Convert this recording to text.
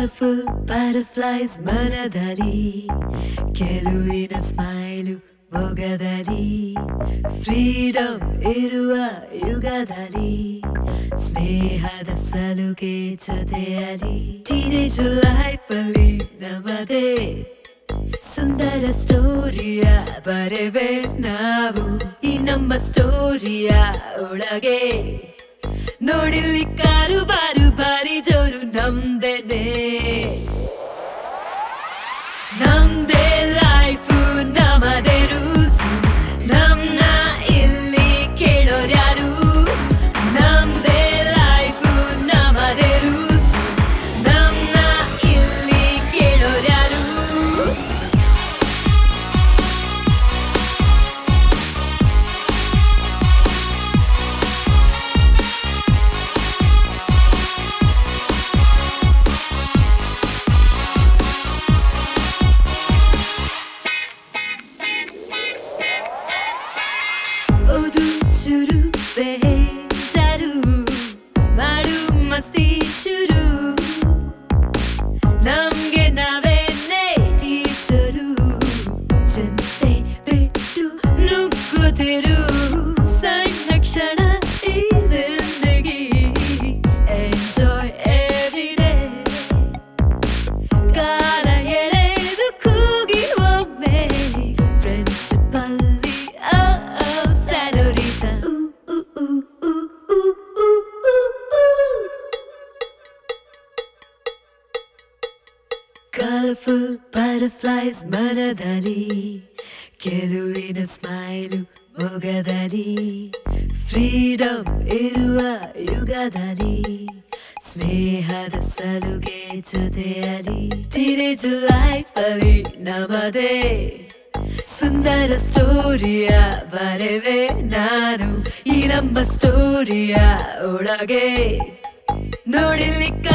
colourful butterflies ಮನದಲ್ಲಿ ಕೆಲುವಿನ smile ಮೊಗದಲ್ಲಿ freedom ಇರುವ ಯುಗದಲ್ಲಿ ಸ್ನೇಹದ ಸಲುಗೆ ಜೊತೆಯಲ್ಲಿ ಟೀನೇಜ್ ಲೈಫ್ ಅಲ್ಲಿ ನಮ್ಮದೇ ಸುಂದರ ಸ್ಟೋರಿಯ ಬರೆವೆ ನಾವು ಈ ನಮ್ಮ ಸ್ಟೋರಿಯ ಒಳಗೆ ನೋಡಿಲ್ಲಿ ಕಾರು ಬಾರು ಬಾರಿ ಜೋರು ನಮ್ದೇನೆ ನಮ್ದೇ ಲೈಫು ನಮ್ಮದೇ ರೂಲ್ಸ್ ನಮ್ನ ಇಲ್ಲಿ ಕೇಳೋರ್ಯಾರು ನಮ್ದೇ ಲೈಫು ನಮ್ಮದೇ ರೂಲ್ಸ್ ನಮ್ನ ಇಲ್ಲಿ ಕೇಳೋರ್ಯಾರು ಓದು ಶುರು ಬೇಜಾರು ಮಾಡು ಮಸ್ತಿ ಶುರು ನಮ್ಗೆ ನಾವೇನೆ ಟೀಚರು ಚಿಂತೆ ಬಿಟ್ಟು ನುಗ್ಗುತ್ತಿರು ಸಣ್ಣ ಕ್ಷಣ ಈ ಜಿಂದಗಿ ಎಂಜಾಯ್ ಎವ್ರಿ ಡೇ ಕಾಲ ಎಳೆದು ಕೂಗಿ ಒಮ್ಮೆ ಫ್ರೆಂಡ್ಶಿಪ್ ಅಲ್ಲಿ ಸ್ಯಾಲೋರಿಟ ಕಲರ್ಫುಲ್ ಬಟರ್ಫ್ಲೈಸ್ ಮನದಲ್ಲಿ ಕೆಲುವಿನ ಸ್ಮೈಲು ಮೊಗದಲ್ಲಿ ಫ್ರೀಡಮ್ ಇರುವ ಯುಗದಲ್ಲಿ ಸ್ನೇಹದ ಸಲುಗೆ ಜೊತೆಯಲ್ಲಿ ಟೀನೇಜ್ ಲೈಫ್ ಅಲ್ಲಿ ನಮ್ಮದೇ ಸುಂದರ ಸ್ಟೋರಿಯ ಬರೆವೆ ನಾನು ಈ ನಮ್ಮ ಸ್ಟೋರಿಯ ಒಳಗೆ ನೋಡಿಲ್ಲಿ